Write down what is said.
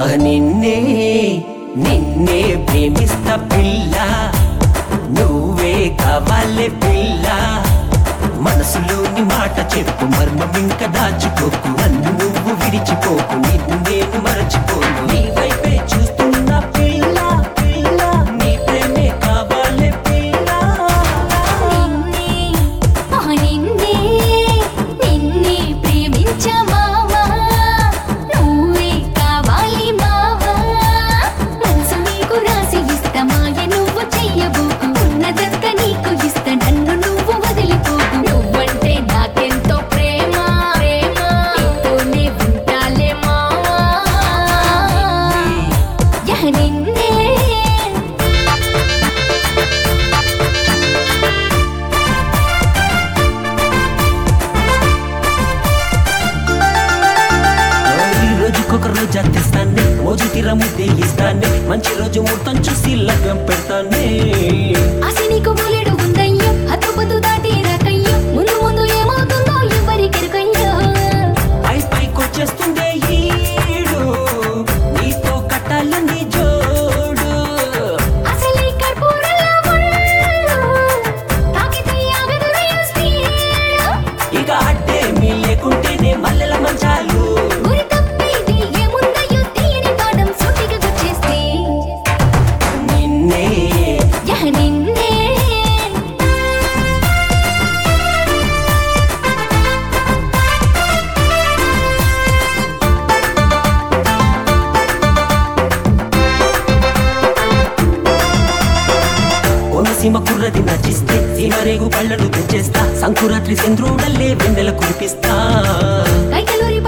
నిన్నే నిన్నే ప్రేమిస్తా పిల్ల నువ్వే కావాలే పిల్ల మనసులోని మాట చెప్పు మర్మం ఇంకా దాచుకోకు నన్ను నువ్వు విడిచిపోకు నిన్ను నేను మరచిపోను నీ వైపే చూస్తున్నా పిల్ల పిల్ల నీ ప్రేమే కావాలే పిల్ల నిన్నే ఆ నిన్నే నిన్నే ప్రేమించా మావా నువ్వే కావాలి మావా మనసు నీకు రాసి ఇస్తా మాయ నువ్వు చెయ్యబోకు ఉన్నదంత నీకు ఇస్తా నన్ను నువ్వు వదిలిపోకు నువ్వంటే నాకెంతో ప్రేమ ప్రేమ నీతోనే ఉంటాలే మావా యా నిన్నే ఈ రోజుకొక రోజు తెస్తానే రోజు తీర ముద్దే ఇస్తానే మంచి రోజు ముహూర్తం చూసి లగ్గం పెడతానే ఆశ నీకు బోలెడు ఉందయ్యో హద్దుపద్దు దాటి రాకయ్యో ముందు ముందు ఏమవుతుందో ఎవరికెరుకయ్యో పై పైకొచ్చేస్తుందే ఈడు నీతో కట్టాలని జోడు అసలే కర్పూరలా ఉన్ను తాకితే ఆగదురయ్యో స్పీడు ఇక అడ్డేమీ లేకుంటేనే మల్లెల మంచాలు గురి తప్పేది ఏముందయ్యో తీయని పాఠం సూటిగా గుచ్చేస్తే నిన్నే యహ నిన్నే కోనసీమ కుర్రది నచిస్తే సీమరేగు పళ్ళను తెచ్చేస్తా సంకురాత్రి చంద్రుడల్లే వెన్నెల కురిపిస్తా కైకలూరి